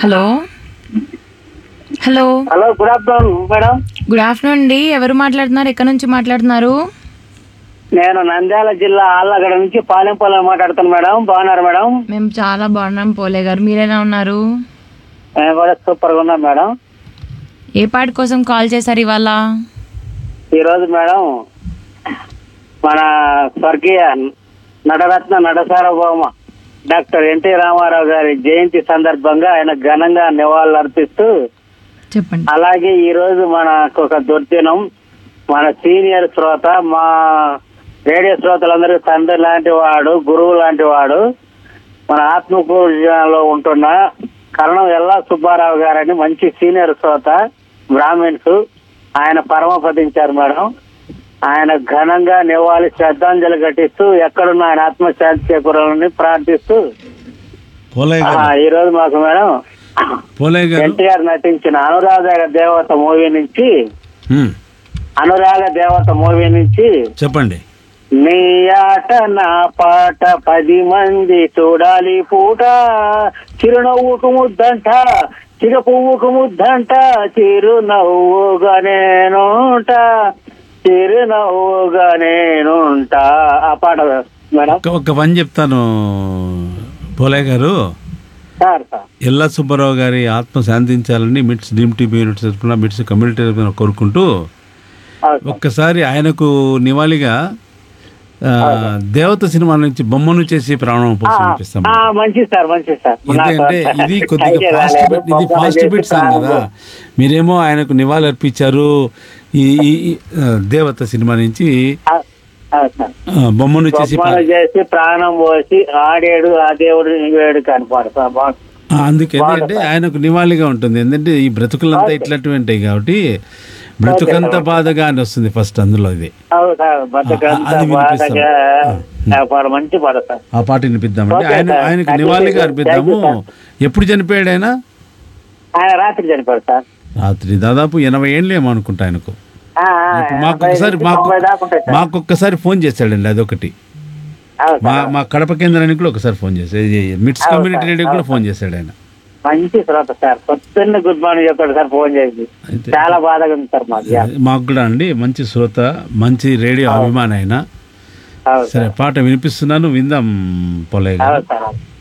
Hello hello hello good afternoon madam good afternoon అండి ఎవరు మాట్లాడుతున్నారు ఎక్కడి నుంచి మాట్లాడుతున్నారు నేను నంద్యాల జిల్లా ఆళ్ళగడ నుంచి పాలెంపాలెం మాట్లాడుతాను మేడం బాగున్నారు మేడం మేము చాలా బాగున్నాం పోలే గారు మీరెలా ఉన్నారు నేను కూడా సూపర్ గా ఉన్నాం మేడం ఏ పాటి కోసం కాల్ చేశారు ఇవాళ ఈ రోజు మేడం మన స్వర్గీయ నటరత్న నటసారభౌమ డాక్టర్ ఎన్టీ రామారావు గారి జయంతి సందర్భంగా ఆయన ఘనంగా నివాళులు అర్పిస్తూ చెప్పండి అలాగే ఈ రోజు మనకు ఒక దుర్దినం మన సీనియర్ శ్రోత మా రేడియో శ్రోతలందరికీ తండ్రి లాంటి వాడు గురువు లాంటి వాడు మన ఆత్మకూరులో ఉంటున్న కరణం ఎల్లా సుబ్బారావు గారని మంచి సీనియర్ శ్రోత బ్రాహ్మిన్స్ ఆయన పరమపదించారు మేడం ఆయన ఘనంగా నివాళి శ్రద్ధాంజలి ఘటిస్తూ ఎక్కడున్న ఆయన ఆత్మశాంతి చేకూరాలని ప్రార్థిస్తూ పోలయ్య ఆ, గారు ఈ రోజు మాకు మేడం పోలయ్య గారు ఎన్టీఆర్ నటించిన అనురాధ దేవత మూవీ నుంచి ఉమ్, అనురాగ దేవత మూవీ నుంచి చెప్పండి నీ ఆట నా పాట పది మంది చూడాలి పూట చిరునవ్వుకు ముద్దంట చిర పువ్వుకు ముద్దంట చిరునవ్వుగా నేనుంట చిరునవ్వుగా నేనుంట ఆ పాట మేడం ఒక- ఒక పని చెప్తాను పోలయ్య గారు సార్ సార్ ఎల్లా సుబ్బారావు గారి ఆత్మ శాంతించాలని మిట్స్ డీమ్ టీవీ యూనిట్ తరఫున మిట్స్ కమ్యూనిటీ తరఫున కోరుకుంటూ అవును సార్. ఒక్కసారి ఆయనకు నివాళిగా ఆ, దేవత సినిమా నుంచి బొమ్మను చేసి ప్రాణం పోసి అనిపిస్తాం ఆ, మంచిది సార్ మంచిది సార్ ఎందుకంటే ఇది కొద్దిగా ఐడియా ఫాస్ట్ రాలేదు. బిట్ ఇది బొమ్మలు ఫాస్ట్ చేసి బిట్ సాంగ్ కదా ప్రారంభం. మీరేమో ఆయనకు నివాళి అర్పించారు ఈ ఈ- ఈ, ఆ, దేవత సినిమా నుంచి ఆ, ఆ, సార్ ఆ, బొమ్మను చేసి బొమ్మలు చేసి ప్రాణం పోసి ఆడేడు ఆ దేవుడు వేడు కనపడు సార్ బాగుంది. ఆ, అందుకే ఎందుకంటే ఆయనకు నివాళిగా ఉంటుంది ఎందుకంటే ఈ బ్రతుకులంతా ఇట్లాంటివి కాబట్టి బ్రతుకంత బాధగా అని వస్తుంది ఫస్ట్ అందులో ఇది అవును సార్ బతుకంతా అది వినిపిస్తాం. బాధగా ఆ పాట మంచి పాట సార్ ఆ పాట వినిపిద్దామండి ఓకే ఆయన సార్. ఆయనకు థాంక్యూ నివాళిగా సార్. అర్పిద్దాము థాంక్యూ ఎప్పుడు చనిపోయాడు ఆయన ఆయన రాత్రి చనిపోయాడు సార్ రాత్రి దాదాపు ఎనభై ఏళ్ళు ఏమో అనుకుంటా ఆయనకు ఆ, ఆ, ఇప్పుడు మాకు ఎనభై ఒక్కసారి నుంచి మాకు తొంభై దాకా ఉంటాయి సార్. మాకు ఒక్కసారి ఫోన్ చేశాడండి అదొకటి అవును మా సార్. మా కడప కేంద్రానికి కూడా ఒకసారి ఫోన్ చేశాడు ఇది మిట్స్ అవును కమ్యూనిటీ సార్, రేడియో కూడా అవును ఫోన్ చేశాడు ఆయన మంచి శ్రోత సార్ పొద్దున్న గుడ్ మార్నింగ్ చెప్పాడు సార్ ఫోన్ చేసి అయితే చాలా బాధగా ఉంది సార్ మాకు మాకు కూడా అండి మంచి శ్రోత మంచి రేడియో అభిమాని ఆయన అవును సరే పాట వినిపిస్తున్నాను విందాం పొలయ్య గారు అవును సార్